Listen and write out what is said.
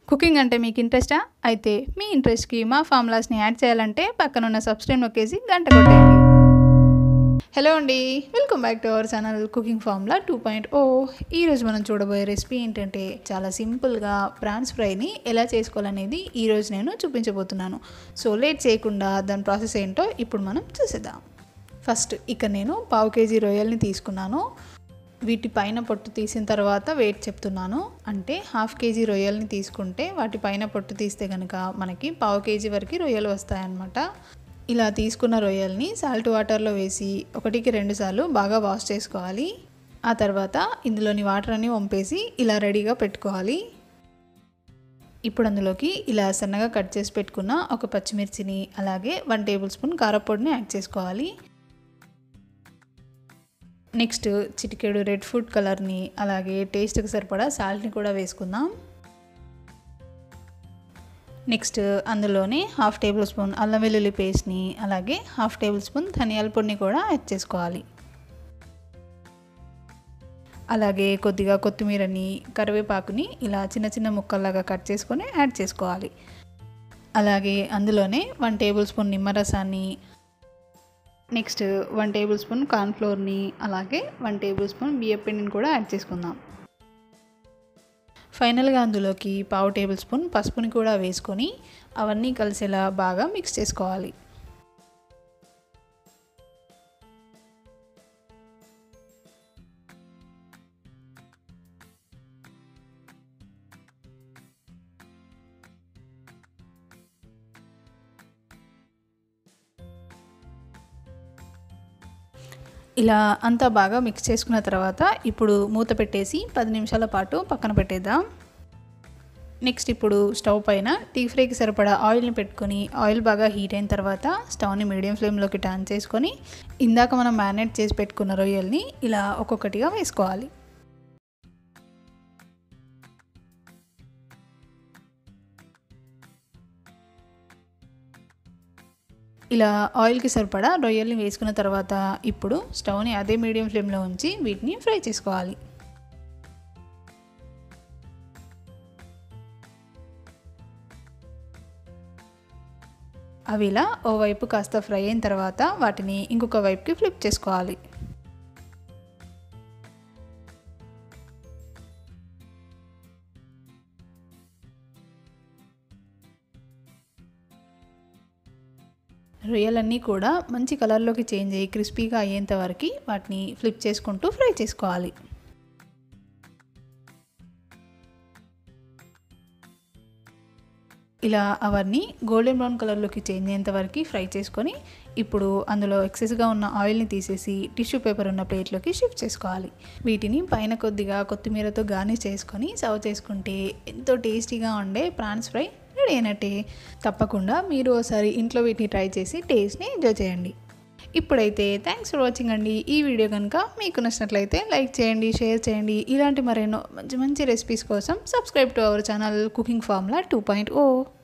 cooking అంటే మీకు ఇంట్రెస్టా అయితే మీ ఇంట్రెస్ట్కి మా ఫార్ములాస్ని యాడ్ చేయాలంటే పక్కనున్న సబ్స్క్రైబ్ నొక్కేసి గంట కొట్టేయండి హలో అండి welcome back to our channel cooking formula two point O ఈరోజు మనం చూడబోయే రెసిపీ ఏంటంటే చాలా సింపుల్గా ప్రాన్స్ ఫ్రైని ఎలా చేసుకోవాలనేది ఈరోజు నేను చూపించబోతున్నాను సో లేట్ చేయకుండా దాని ప్రాసెస్ ఏంటో ఇప్పుడు మనం చూసేద్దాం ఫస్ట్ ఇక్కడ నేను పావు కేజీ రొయ్యల్ని తీసుకున్నాను వీటి పైన పొట్టు తీసిన తర్వాత వెయిట్ చెప్తున్నాను అంటే హాఫ్ కేజీ రొయ్యల్ని తీసుకుంటే వాటి పైన పొట్టు తీస్తే కనుక మనకి పావు కేజీ వరకు రొయ్యలు వస్తాయన్నమాట ఇలా తీసుకున్న రొయ్యల్ని సాల్ట్ వాటర్లో వేసి ఒకటికి రెండు సార్లు బాగా వాష్ చేసుకోవాలి ఆ తర్వాత ఇందులోని వాటర్ అన్ని వంపేసి ఇలా రెడీగా పెట్టుకోవాలి ఇప్పుడు అందులోకి ఇలా సన్నగా కట్ చేసి పెట్టుకున్న ఒక పచ్చిమిర్చిని అలాగే వన్ టేబుల్ స్పూన్ కారపొడిని యాడ్ చేసుకోవాలి నెక్స్ట్ చిటికెడు రెడ్ ఫుడ్ కలర్ని అలాగే టేస్ట్కి సరిపడా సాల్ట్ని కూడా వేసుకుందాం నెక్స్ట్ అందులోనే హాఫ్ టేబుల్ స్పూన్ అల్లం వెల్లుల్లి పేస్ట్ని అలాగే హాఫ్ టేబుల్ స్పూన్ ధనియాల పొడిని కూడా యాడ్ చేసుకోవాలి అలాగే కొద్దిగా కొత్తిమీరని కరివేపాకుని ఇలా చిన్న చిన్న ముక్కల్లాగా కట్ చేసుకొని యాడ్ చేసుకోవాలి అలాగే అందులోనే వన్ టేబుల్ స్పూన్ నిమ్మరసాన్ని నెక్స్ట్ వన్ టేబుల్ స్పూన్ కార్న్ఫ్లోర్ని అలాగే వన్ టేబుల్ స్పూన్ బియ్యం పిండిని కూడా యాడ్ చేసుకుందాం ఫైనల్గా అందులోకి పావు టేబుల్ స్పూన్ పసుపుని కూడా వేసుకొని అవన్నీ కలిసేలా బాగా మిక్స్ చేసుకోవాలి ఇలా అంతా బాగా మిక్స్ చేసుకున్న తర్వాత ఇప్పుడు మూత పెట్టేసి పది నిమిషాల పాటు పక్కన పెట్టేద్దాం నెక్స్ట్ ఇప్పుడు స్టవ్ పైన టీ ఫ్రైకి సరిపడా ఆయిల్ని పెట్టుకొని ఆయిల్ బాగా హీట్ అయిన తర్వాత స్టవ్ని మీడియం ఫ్లేమ్లోకి టర్న్ చేసుకొని ఇందాక మనం మ్యారినేట్ చేసి పెట్టుకున్న రొయ్యల్ని ఇలా ఒక్కొక్కటిగా వేసుకోవాలి ఇలా ఆయిల్కి సరిపడా రొయ్యల్ని వేసుకున్న తర్వాత ఇప్పుడు స్టవ్ని అదే మీడియం ఫ్లేమ్లో ఉంచి వీటిని ఫ్రై చేసుకోవాలి అవి ఇలా ఓవైపు కాస్త ఫ్రై అయిన తర్వాత వాటిని ఇంకొక వైపుకి ఫ్లిప్ చేసుకోవాలి రొయ్యలన్నీ కూడా మంచి కలర్లోకి చేంజ్ అయ్యి క్రిస్పీగా అయ్యేంత వరకు వాటిని ఫ్లిప్ చేసుకుంటూ ఫ్రై చేసుకోవాలి ఇలా అవన్నీ గోల్డెన్ బ్రౌన్ కలర్లోకి చేంజ్ అయ్యేంత వరకు ఫ్రై చేసుకొని ఇప్పుడు అందులో ఎక్సెస్గా ఉన్న ఆయిల్ని తీసేసి టిష్యూ పేపర్ ఉన్న ప్లేట్లోకి షిఫ్ట్ చేసుకోవాలి వీటిని పైన కొద్దిగా కొత్తిమీరతో గార్నిష్ చేసుకొని సర్వ్ చేసుకుంటే ఎంతో టేస్టీగా ఉండే ప్రాన్స్ ఫ్రై రెడీ అయినట్టే తప్పకుండా మీరు ఒకసారి ఇంట్లో వీటిని ట్రై చేసి టేస్ట్ని ఎంజాయ్ చేయండి ఇప్పుడైతే థ్యాంక్స్ ఫర్ వాచింగ్ అండి ఈ వీడియో కనుక మీకు నచ్చినట్లయితే లైక్ చేయండి షేర్ చేయండి ఇలాంటి మరెన్నో మంచి మంచి రెసిపీస్ కోసం subscribe to our channel cooking formula two point oh